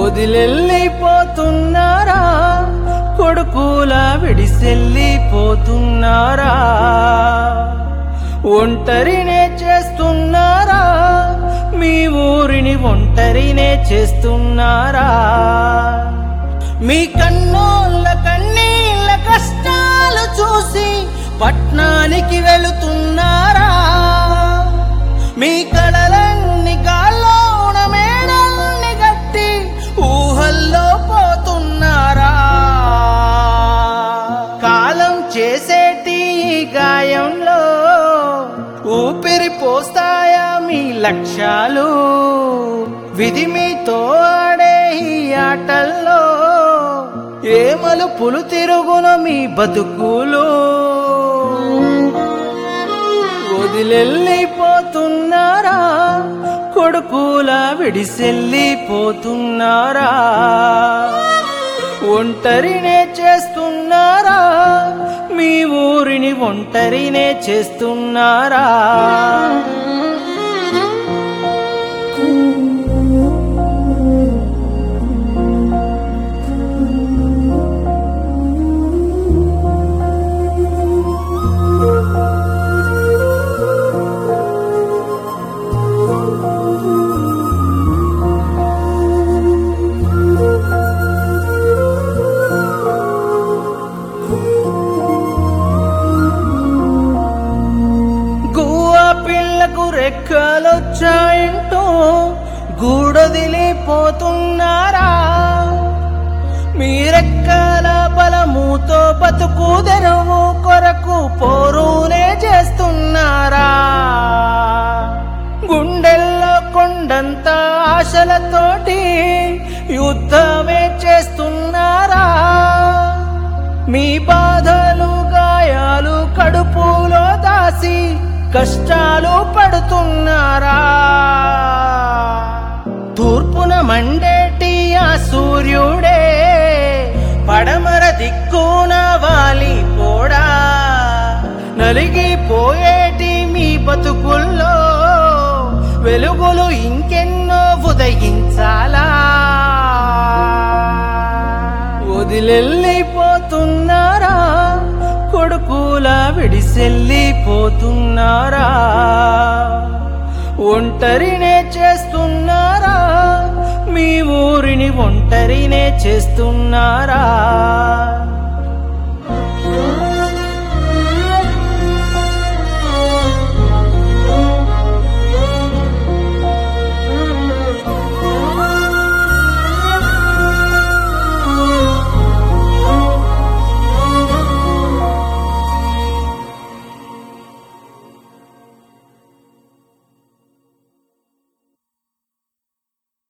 వదిలెళ్ళిపోతున్నారా కొడుకుల విడిసెళ్ళిపోతున్నారా ఒంటరినే చేస్తున్నారా మీ ఊరిని ఒంటరినే చేస్తున్నారా మీ కన్నోళ్ళ కన్నీళ్ళ కష్టాలు చూసి పట్నానికి వెళుతున్నారా మీ కళలన్నీ గాల్లోన మేడల్ని గట్టి ఊహల్లో పోతున్నారా కాలం చేసేటి ఈ గాయంలో ఊపిరి పోస్తాయా మీ లక్ష్యాలు విధి మీతో ఆడే ఈ ఆటల్లో ఏ మలుపులు తిరుగున మీ బతుకులు వదిలెళ్ళిపోతున్నారా కొడుకుల విడిసెళ్ళిపోతున్నారా ఒంటరినే చేస్తున్నారా మీ ఊరిని ఒంటరినే చేస్తున్నారా గువ్వ పిల్లకు రెక్కలొచ్చాయంటూ గూడొదిలిపోతున్నారా మీ రెక్కల బలముతో బతుకు తెరువు కొరకు పోరునే చేస్తున్నారా గుండెల్లో కొండంత ఆశలతోటి యుద్ధమే చేస్తున్నారా మీ బాధలు గాయాలు కడుపులో దాసి కష్టాలు పడుతున్నారా తూర్పున మండేటి ఆ సూర్యుడే పడమర దిక్కున వాలిపోడా నలిగిపోయేటి మీ బతుకుల్లో వెలుగులు ఇంకెన్నో ఉదయించాలా వదిలెళ్ళిపోతున్నారా కొడుకుల విడిసెళ్ళిపోతున్నారా ఒంటరినే చేస్తున్నారా మీ ఊరిని ఒంటరినే చేస్తున్నారా